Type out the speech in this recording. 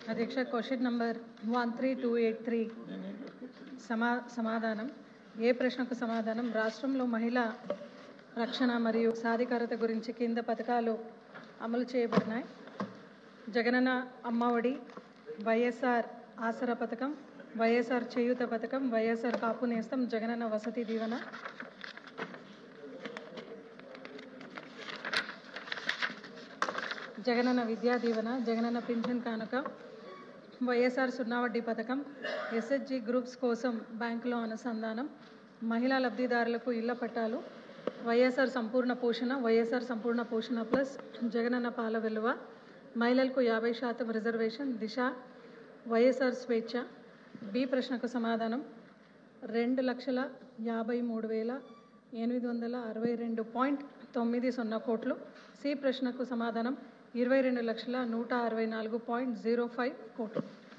అధ్యక్ష question number one three two eight three సమా సమాధానం ఏ ప్రశ్నకు సమాధానం రాష్ట్రంలో మహిళా రక్షణ మరియు సాధికారత గురించి కింద పథకాలు అమలు చేయబడినాయి జగనన్న అమ్మఒడి వైఎస్ఆర్ ఆసరా పథకం వైఎస్ఆర్ చేయూత పథకం వైఎస్ఆర్ కాపు నేస్తం జగనన్న వసతి దీవెన జగనన్న విద్యా దీవెన జగనన్న పింఛన్ కానుక వైఎస్ఆర్ సున్నా వడ్డీ పథకం ఎస్హెచ్జి గ్రూప్స్ కోసం బ్యాంకులో అనుసంధానం మహిళా లబ్ధిదారులకు ఇళ్ల పట్టాలు వైఎస్ఆర్ సంపూర్ణ పోషణ వైఎస్ఆర్ సంపూర్ణ పోషణ ప్లస్ జగనన్న పాల విలువ మహిళలకు యాభై శాతం రిజర్వేషన్ దిశ వైఎస్ఆర్ స్వేచ్ఛ బి ప్రశ్నకు సమాధానం రెండు లక్షల యాభై మూడు వేల ఎనిమిది వందల అరవై రెండు పాయింట్ తొమ్మిది సున్నా కోట్లు సి ప్రశ్నకు సమాధానం ఇరవై రెండు లక్షల నూట అరవై నాలుగు పాయింట్ జీరో ఫైవ్ కోట్లు